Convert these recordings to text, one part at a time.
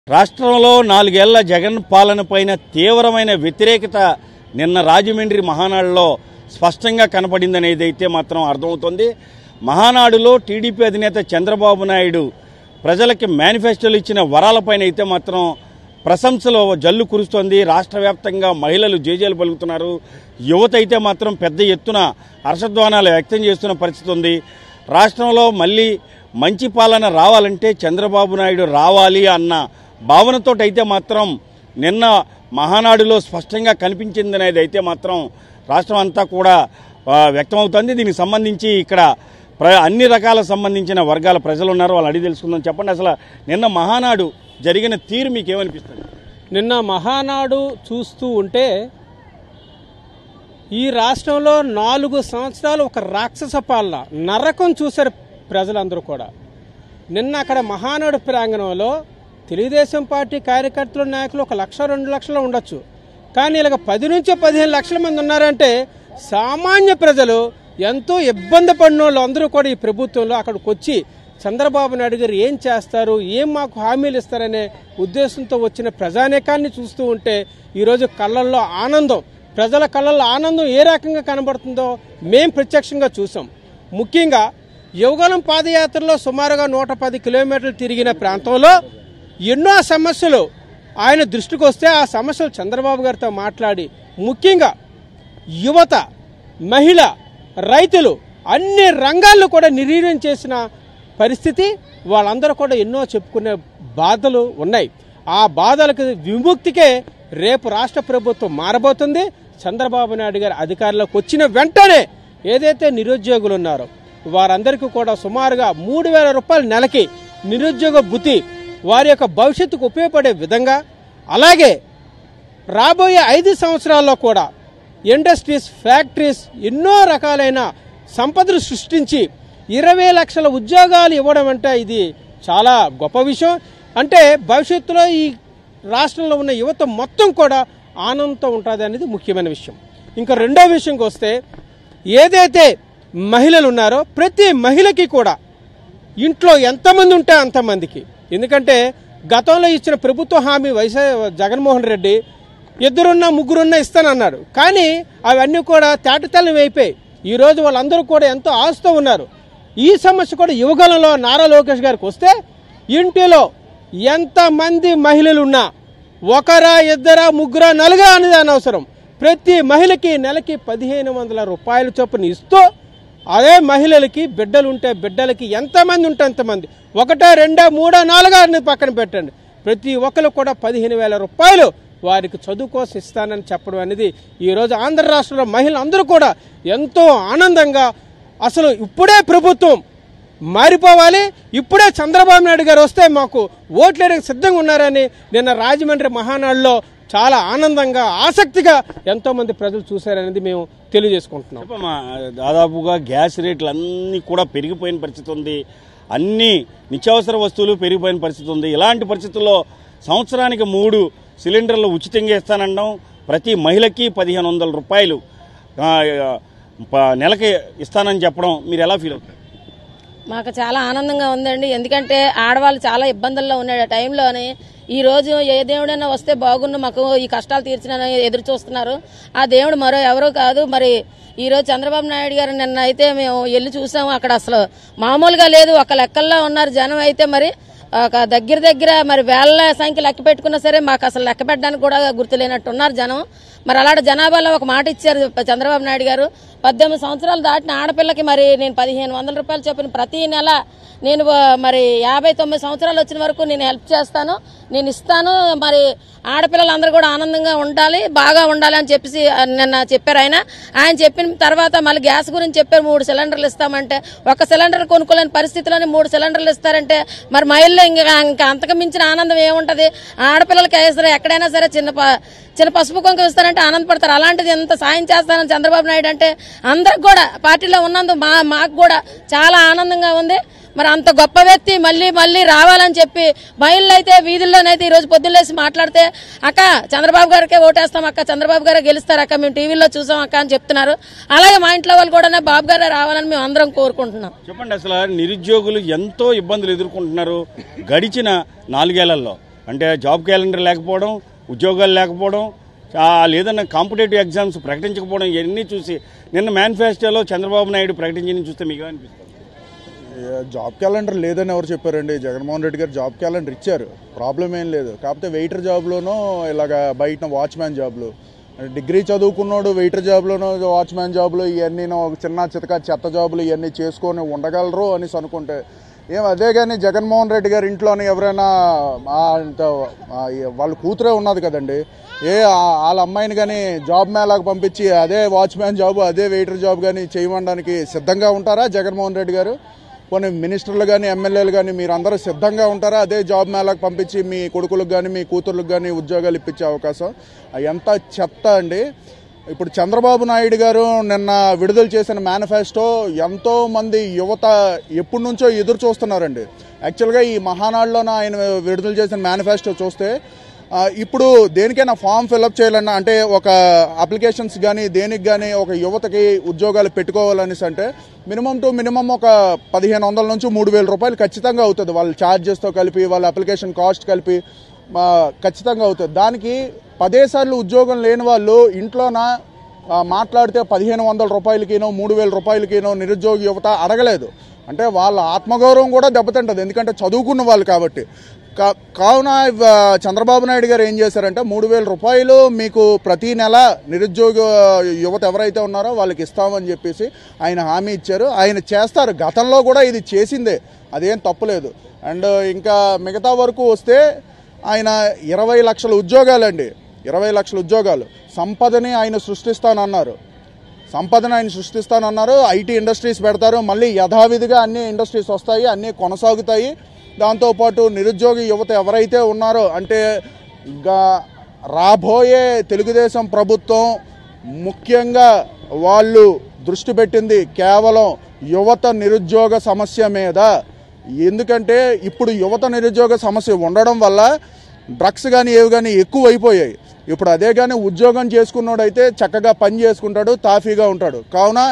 రాష్ట్రంలో నాలుగేళ్ల జగన్ పాలన పైన తీవ్రమైన వ్యతిరేకత నిన్న రాజమండ్రి మహానాడులో స్పష్టంగా కనపడిందనేది అయితే మాత్రం అర్థమవుతోంది మహానాడులో టీడీపీ అధినేత చంద్రబాబు నాయుడు ప్రజలకి మేనిఫెస్టోలు ఇచ్చిన వరాలపైన అయితే మాత్రం ప్రశంసలు జల్లు కురుస్తోంది రాష్ట్ర వ్యాప్తంగా మహిళలు జేజేలు పలుకుతున్నారు యువత అయితే మాత్రం పెద్ద ఎత్తున హర్షధ్వానాలు వ్యక్తం చేస్తున్న పరిస్థితి ఉంది రాష్ట్రంలో మళ్ళీ మంచి పాలన రావాలంటే చంద్రబాబు నాయుడు రావాలి అన్న భావనతో అయితే మాత్రం నిన్న మహానాడులో స్పష్టంగా కనిపించిందనేది అయితే మాత్రం రాష్ట్రం అంతా కూడా ఆ, వ్యక్తమవుతోంది దీనికి సంబంధించి ఇక్కడ ప్ర అన్ని రకాల సంబంధించిన వర్గాల ప్రజలు ఉన్నారు వాళ్ళు అడిగి తెలుసుకుందాం చెప్పండి అసలు నిన్న మహానాడు జరిగిన తీరు మీకు ఏమనిపిస్తుంది నిన్న మహానాడు చూస్తూ ఉంటే ఈ రాష్ట్రంలో నాలుగు సంవత్సరాలు ఒక రాక్షస పాలన నరకం చూశారు ప్రజలందరూ కూడా నిన్న అక్కడ మహానాడు ప్రాంగణంలో తెలుగుదేశం పార్టీ కార్యకర్తలు నాయకులు ఒక లక్ష రెండు లక్షలు ఉండొచ్చు కానీ ఇలాగ పది నుంచి పదిహేను లక్షల మంది ఉన్నారంటే సామాన్య ప్రజలు ఎంతో ఇబ్బంది పడిన వాళ్ళు అందరూ కూడా ఈ ప్రభుత్వంలో అక్కడికి వచ్చి చంద్రబాబు నాయుడు గారు ఏం చేస్తారు ఏం మాకు హామీలు ఇస్తారనే ఉద్దేశంతో వచ్చిన ప్రజానేకాన్ని చూస్తూ ఉంటే ఈరోజు కళ్ళల్లో ఆనందం ప్రజల కళ్ళల్లో ఆనందం ఏ రకంగా కనబడుతుందో మేం ప్రత్యక్షంగా చూసాం ముఖ్యంగా యువగలం పాదయాత్రలో సుమారుగా నూట పది కిలోమీటర్లు తిరిగిన ప్రాంతంలో ఎన్నో సమస్యలు ఆయన దృష్టికి వస్తే ఆ సమస్యలు చంద్రబాబు గారితో మాట్లాడి ముఖ్యంగా యువత మహిళ రైతులు అన్ని రంగాల్లో కూడా నిర్వీర్యం చేసిన పరిస్థితి వాళ్ళందరూ కూడా ఎన్నో చెప్పుకునే బాధలు ఉన్నాయి ఆ బాధలకు విముక్తికే రేపు రాష్ట్ర ప్రభుత్వం మారబోతుంది చంద్రబాబు నాయుడు గారి అధికారంలోకి వచ్చిన వెంటనే ఏదైతే నిరుద్యోగులు ఉన్నారో వారందరికీ కూడా సుమారుగా మూడు వేల రూపాయల నెలకి నిరుద్యోగ భృతి వారి యొక్క భవిష్యత్తుకు ఉపయోగపడే విధంగా అలాగే రాబోయే ఐదు సంవత్సరాల్లో కూడా ఇండస్ట్రీస్ ఫ్యాక్టరీస్ ఎన్నో రకాలైన సంపదలు సృష్టించి ఇరవై లక్షల ఉద్యోగాలు ఇవ్వడం అంటే ఇది చాలా గొప్ప విషయం అంటే భవిష్యత్తులో ఈ రాష్ట్రంలో ఉన్న యువత మొత్తం కూడా ఆనందంతో ఉంటుంది అనేది ముఖ్యమైన విషయం ఇంకా రెండో విషయంకి వస్తే ఏదైతే మహిళలు ఉన్నారో ప్రతి మహిళకి కూడా ఇంట్లో ఎంతమంది ఉంటే అంతమందికి ఎందుకంటే గతంలో ఇచ్చిన ప్రభుత్వ హామీ వైఎస్ జగన్మోహన్ రెడ్డి ఇద్దరున్నా ముగ్గురున్నా ఇస్తానన్నాడు కానీ అవన్నీ కూడా తేటతెల్లం అయిపోయి ఈ రోజు వాళ్ళందరూ కూడా ఎంతో ఆశతో ఉన్నారు ఈ సమస్య కూడా యువగలంలో నారా లోకేష్ గారికి వస్తే ఇంటిలో ఎంతమంది మహిళలు ఉన్నా ఒకరా ఇద్దరా ముగ్గురా నలుగా అనేది అనవసరం ప్రతి మహిళకి నెలకి పదిహేను వందల రూపాయల చొప్పున ఇస్తూ అదే మహిళలకి బిడ్డలు ఉంటే బిడ్డలకి ఎంతమంది ఉంటే అంతమంది ఒకటో రెండో మూడో నాలుగో అనేది పక్కన పెట్టండి ప్రతి ఒక్కరు కూడా పదిహేను వేల రూపాయలు వారికి చదువు కోసం ఇస్తానని చెప్పడం అనేది ఈరోజు ఆంధ్ర రాష్ట్రంలో మహిళలు అందరూ కూడా ఎంతో ఆనందంగా అసలు ఇప్పుడే ప్రభుత్వం మారిపోవాలి ఇప్పుడే చంద్రబాబు నాయుడు గారు వస్తే మాకు ఓట్లేయడానికి సిద్ధంగా ఉన్నారని నిన్న రాజమండ్రి మహానాడులో చాలా ఆనందంగా ఆసక్తిగా ఎంతో మంది ప్రజలు చూశారనేది మేము తెలియజేసుకుంటున్నాం చెప్పమ్మా దాదాపుగా గ్యాస్ రేట్లు అన్నీ కూడా పెరిగిపోయిన పరిస్థితి ఉంది అన్ని నిత్యావసర వస్తువులు పెరిగిపోయిన పరిస్థితి ఉంది ఇలాంటి పరిస్థితుల్లో సంవత్సరానికి మూడు సిలిండర్లు ఉచితంగా ఇస్తానడం ప్రతి మహిళకి పదిహేను వందల రూపాయలు ఆ, ప- నెలకి ఇస్తానని చెప్పడం మీరు ఎలా ఫీల్ అవుతారు మాకు చాలా ఆనందంగా ఉందండి ఎందుకంటే ఆడవాళ్ళు చాలా ఇబ్బందుల్లో ఉన్నాడు ఆ టైంలోని ఈ రోజు ఏ దేవుడైనా వస్తే బాగుండు మాకు ఈ కష్టాలు తీర్చిన ఎదురు చూస్తున్నారు ఆ దేవుడు మరో ఎవరో కాదు మరి ఈ రోజు చంద్రబాబు నాయుడు గారు నిన్న అయితే మేము వెళ్ళి చూసాము అక్కడ అసలు మామూలుగా లేదు ఒక లెక్కల్లో ఉన్నారు జనం అయితే మరి ఒక దగ్గర దగ్గర మరి వేల సంఖ్య లెక్క పెట్టుకున్నా సరే మాకు అసలు లెక్క పెట్టడానికి కూడా గుర్తులేనట్టు ఉన్నారు జనం మరి అలాంటి జనాభాలో ఒక మాట ఇచ్చారు చంద్రబాబు నాయుడు గారు పద్దెనిమిది సంవత్సరాలు దాటిన ఆడపిల్లకి మరి నేను పదిహేను వందల రూపాయలు చొప్పున ప్రతి నెల నేను ఆ, మరి యాభై తొమ్మిది సంవత్సరాలు వచ్చిన వరకు నేను హెల్ప్ చేస్తాను నేను ఇస్తాను మరి ఆడపిల్లలందరూ కూడా ఆనందంగా ఉండాలి బాగా ఉండాలి అని చెప్పేసి ఆ, నిన్న చెప్పారు ఆయన ఆయన చెప్పిన తర్వాత మళ్ళీ గ్యాస్ గురించి చెప్పారు మూడు సిలిండర్లు ఇస్తామంటే ఒక సిలిండర్ కొనుక్కోలేని పరిస్థితిలోనే మూడు సిలిండర్లు ఇస్తారంటే మరి మహిళలు ఇంకా ఇంకా అంతకు మించిన ఆనందం ఏముంటది ఆడపిల్లలకి సరే ఎక్కడైనా సరే చిన్న ప- చిన్న పసుపు కుంకుమ ఇస్తారంటే ఆనందపడతారు అలాంటిది ఎంత సాయం చేస్తారని చంద్రబాబు నాయుడు అంటే అందరికి కూడా పార్టీలో ఉన్నందుకు మా మాకు కూడా చాలా ఆనందంగా ఉంది మరి అంత గొప్ప వ్యక్తి మళ్ళీ మళ్ళీ రావాలని చెప్పి మహిళలు అయితే వీధుల్లోనైతే ఈ రోజు పొద్దున్నేసి మాట్లాడితే అక్క చంద్రబాబు గారికే ఓటేస్తాం అక్క చంద్రబాబు గారే గెలుస్తారు అక్క మేము టీవీలో చూసాం అక్క అని చెప్తున్నారు అలాగే మా ఇంట్లో వాళ్ళు కూడా బాబు గారే రావాలని మేము అందరం కోరుకుంటున్నాం చెప్పండి అసలు నిరుద్యోగులు ఎంతో ఇబ్బందులు ఎదుర్కొంటున్నారు గడిచిన నాలుగేళ్లలో అంటే జాబ్ క్యాలెండర్ లేకపోవడం ఉద్యోగాలు లేకపోవడం ఆ, లేదన్న కాంపిటేటివ్ ఎగ్జామ్స్ ప్రకటించకపోవడం ఇవన్నీ చూసి నిన్న మేనిఫెస్టోలో చంద్రబాబు నాయుడు ప్రకటించింది చూస్తే మీకు అనిపిస్తుంది ఏ, జాబ్ క్యాలెండర్ లేదని ఎవరు చెప్పారండి జగన్మోహన్ రెడ్డి గారు జాబ్ క్యాలెండర్ ఇచ్చారు ప్రాబ్లం ఏం లేదు కాకపోతే వెయిటర్ జాబ్లోనూ ఇలాగ బయట వాచ్మ్యాన్ జాబ్లు డిగ్రీ చదువుకున్నాడు వెయిటర్ జాబ్లోనూ వాచ్మ్యాన్ జాబ్లు ఇవన్నీ ఒక చిన్న చితక చెత్త జాబులు ఇవన్నీ చేసుకొని ఉండగలరు అనేసి అనుకుంటే ఏం అదే కానీ జగన్మోహన్ రెడ్డి గారి ఇంట్లోని ఎవరైనా ఆ, ఇంత, ఆ, వాళ్ళ కూతురే ఉన్నది కదండి ఏ ఆ- వాళ్ళ అమ్మాయిని కానీ జాబ్ మేళాకు పంపించి అదే వాచ్మ్యాన్ జాబ్ అదే వెయిటర్ జాబ్ కానీ చేయమనడానికి సిద్ధంగా ఉంటారా జగన్మోహన్ రెడ్డి గారు కొన్ని మినిస్టర్లు కానీ ఎమ్మెల్యేలు కానీ మీరు అందరూ సిద్ధంగా ఉంటారా అదే జాబ్ మేళాకు పంపించి మీ కొడుకులకు కానీ మీ కూతుర్లకు కానీ ఉద్యోగాలు ఇప్పించే అవకాశం అది ఎంత చెత్త అండి ఇప్పుడు చంద్రబాబు నాయుడు గారు నిన్న విడుదల చేసిన మేనిఫెస్టో ఎంతో మంది యువత ఎప్పటి నుంచో ఎదురు చూస్తున్నారండి యాక్చువల్గా ఈ మహానాడులోన ఆయన విడుదల చేసిన మేనిఫెస్టో చూస్తే ఆ, ఇప్పుడు దేనికైనా ఫామ్ ఫిల్అప్ చేయాలన్నా అంటే ఒక అప్లికేషన్స్ కానీ దేనికి కానీ ఒక యువతకి ఉద్యోగాలు పెట్టుకోవాలనేసి అంటే మినిమం టు మినిమం ఒక పదిహేను వందల నుంచి మూడు వేల రూపాయలు ఖచ్చితంగా అవుతుంది వాళ్ళ ఛార్జెస్తో కలిపి వాళ్ళ అప్లికేషన్ కాస్ట్ కలిపి ఆ, ఖచ్చితంగా అవుతుంది దానికి పదేసార్లు ఉద్యోగం లేని వాళ్ళు ఇంట్లోన ఆ, మాట్లాడితే పదిహేను వందల రూపాయలకినో మూడు వేల రూపాయలకినో నిరుద్యోగ యువత అడగలేదు అంటే వాళ్ళ ఆత్మగౌరవం కూడా దెబ్బతింటది ఎందుకంటే చదువుకున్న వాళ్ళు కాబట్టి కా- కావున ఆ, చంద్రబాబు నాయుడు గారు ఏం చేశారంటే మూడు వేల రూపాయలు మీకు ప్రతి నెల నిరుద్యోగ యువత ఎవరైతే ఉన్నారో వాళ్ళకి ఇస్తామని చెప్పేసి ఆయన హామీ ఇచ్చారు ఆయన చేస్తారు గతంలో కూడా ఇది చేసిందే అదేం తప్పులేదు అండ్ ఇంకా మిగతా వరకు వస్తే ఆయన ఇరవై లక్షల ఉద్యోగాలండి ఇరవై లక్షల ఉద్యోగాలు సంపదని ఆయన సృష్టిస్తానన్నారు సంపదను ఆయన సృష్టిస్తానన్నారు ఐటీ ఇండస్ట్రీస్ పెడతారు మళ్ళీ యథావిధిగా అన్ని ఇండస్ట్రీస్ వస్తాయి అన్నీ కొనసాగుతాయి దాంతోపాటు నిరుద్యోగ యువత ఎవరైతే ఉన్నారో అంటే గా- రాబోయే తెలుగుదేశం ప్రభుత్వం ముఖ్యంగా వాళ్ళు దృష్టి పెట్టింది కేవలం యువత నిరుద్యోగ సమస్య మీద ఎందుకంటే ఇప్పుడు యువత నిరుద్యోగ సమస్య ఉండడం వల్ల డ్రగ్స్ కానీ ఏవి కానీ ఎక్కువ అయిపోయాయి ఇప్పుడు అదే కానీ ఉద్యోగం చేసుకున్నాడైతే చక్కగా పని చేసుకుంటాడు తాఫీగా ఉంటాడు కావున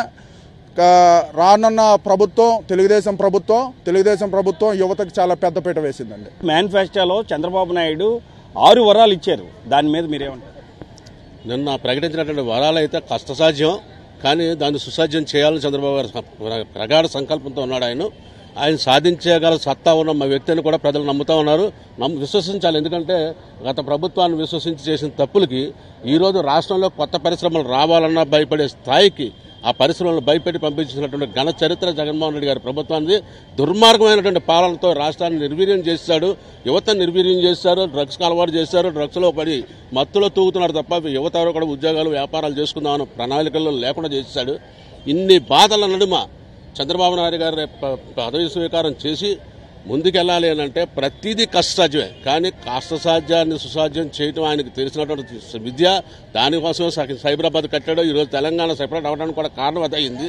కా- రానున్న ప్రభుత్వం తెలుగుదేశం ప్రభుత్వం తెలుగుదేశం ప్రభుత్వం యువతకు చాలా పెద్దపీట వేసిందండి మేనిఫెస్టోలో చంద్రబాబు నాయుడు ఆరు వరాలు ఇచ్చారు దాని మీద మీరేమంటారు నిన్న ప్రకటించినటువంటి వరాలు అయితే కష్టసాధ్యం కానీ దాన్ని సుసాధ్యం చేయాలని చంద్రబాబు గారు ప్ర- ప్రగాఢ సంకల్పంతో ఉన్నాడు ఆయన ఆయన సాధించగల సత్తా ఉన్న మా వ్యక్తిని కూడా ప్రజలు నమ్ముతా ఉన్నారు నమ్ము విశ్వసించాలి ఎందుకంటే గత ప్రభుత్వాన్ని విశ్వసించి చేసిన తప్పులకి ఈరోజు రాష్ట్రంలో కొత్త పరిశ్రమలు రావాలన్నా భయపడే స్థాయికి ఆ పరిశ్రమలను భయపెట్టి పంపించినటువంటి ఘన చరిత్ర జగన్మోహన్ రెడ్డి గారి ప్రభుత్వానికి దుర్మార్గమైనటువంటి పాలనతో రాష్ట్రాన్ని నిర్వీర్యం చేశాడు యువత నిర్వీర్యం చేశారు డ్రగ్స్కి అలవాటు చేశారు డ్రగ్స్లో పడి మత్తులో తూగుతున్నారు తప్ప యువత ఎవరు కూడా ఉద్యోగాలు వ్యాపారాలు చేసుకుందామని ప్రణాళికల్లో లేకుండా చేశాడు ఇన్ని బాధల నడుమ చంద్రబాబు నాయుడు గారి ప- పదవి స్వీకారం చేసి ముందుకెళ్ళాలి అని అంటే ప్రతిదీ కష్టసాధ్యమే కానీ కష్టసాధ్యాన్ని సుసాధ్యం చేయటం ఆయనకు తెలిసినటువంటి విద్య దానికోసమే సై- సైబరాబాద్ కట్టాడు ఈరోజు తెలంగాణ సెపరేట్ అవ్వడానికి కూడా కారణం అది అయింది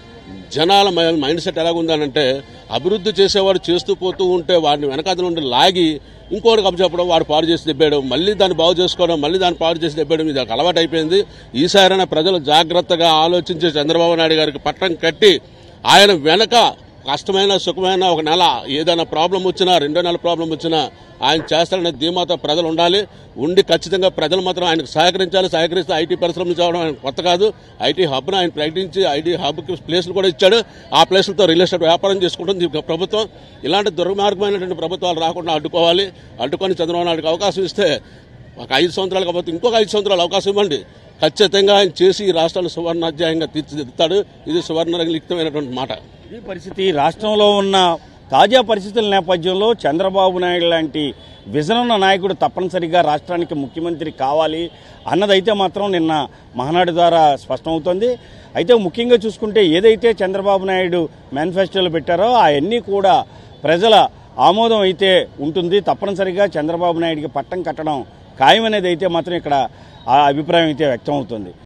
జనాల మై- మైండ్ సెట్ ఎలాగుందనంటే అభివృద్ధి చేసేవాడు చేస్తూ పోతూ ఉంటే వాడిని వెనకాల నుండి లాగి ఇంకోటి కప్పచెప్పడం వాడు పాడు చేసి దెబ్బేయడం మళ్ళీ దాన్ని బాగు చేసుకోవడం మళ్ళీ దాన్ని పాడు చేసి దెబ్బేయడం ఇది ఒక అలవాటు అయిపోయింది ఈసారైనా ప్రజలు జాగ్రత్తగా ఆలోచించి చంద్రబాబు నాయుడు గారికి పట్టం కట్టి ఆయన వెనక కష్టమైన సుఖమైన ఒక నెల ఏదైనా ప్రాబ్లం వచ్చినా రెండో నెల ప్రాబ్లం వచ్చినా ఆయన చేస్తారనే ధీమాతో ప్రజలు ఉండాలి ఉండి ఖచ్చితంగా ప్రజలు మాత్రం ఆయనకు సహకరించాలి సహకరిస్తే ఐటీ పరిశ్రమలు చేయడం ఆయన కొత్త కాదు ఐటీ హబ్ను ఆయన ప్రకటించి ఐటీ హబ్కి ప్లేస్లు కూడా ఇచ్చాడు ఆ ప్లేస్లతో రియల్ ఎస్టేట్ వ్యాపారం చేసుకుంటుంది ఈ ప్రభుత్వం ఇలాంటి దుర్మార్గమైనటువంటి ప్రభుత్వాలు రాకుండా అడ్డుకోవాలి అడ్డుకొని చంద్రబాబు నాయుడుకి అవకాశం ఇస్తే ఒక ఐదు సంవత్సరాలు కాకపోతే ఇంకొక ఐదు సంవత్సరాలు అవకాశం ఇవ్వండి ఖచ్చితంగా ఆయన చేసి ఈ రాష్ట్రాన్ని సువర్ణాధ్యాయంగా తీర్చిదిద్దుతాడు ఇది సువర్ణ లిఖితమైనటువంటి మాట ఈ పరిస్థితి రాష్ట్రంలో ఉన్న తాజా పరిస్థితుల నేపథ్యంలో చంద్రబాబు నాయుడు లాంటి విజన్ ఉన్న నాయకుడు తప్పనిసరిగా రాష్ట్రానికి ముఖ్యమంత్రి కావాలి అన్నదైతే మాత్రం నిన్న మహానాడు ద్వారా స్పష్టమవుతోంది అయితే ముఖ్యంగా చూసుకుంటే ఏదైతే చంద్రబాబు నాయుడు మేనిఫెస్టోలో పెట్టారో అవన్నీ కూడా ప్రజల ఆమోదం అయితే ఉంటుంది తప్పనిసరిగా చంద్రబాబు నాయుడికి పట్టం కట్టడం ఖాయమనేది అయితే మాత్రం ఇక్కడ ఆ అభిప్రాయం అయితే వ్యక్తం అవుతుంది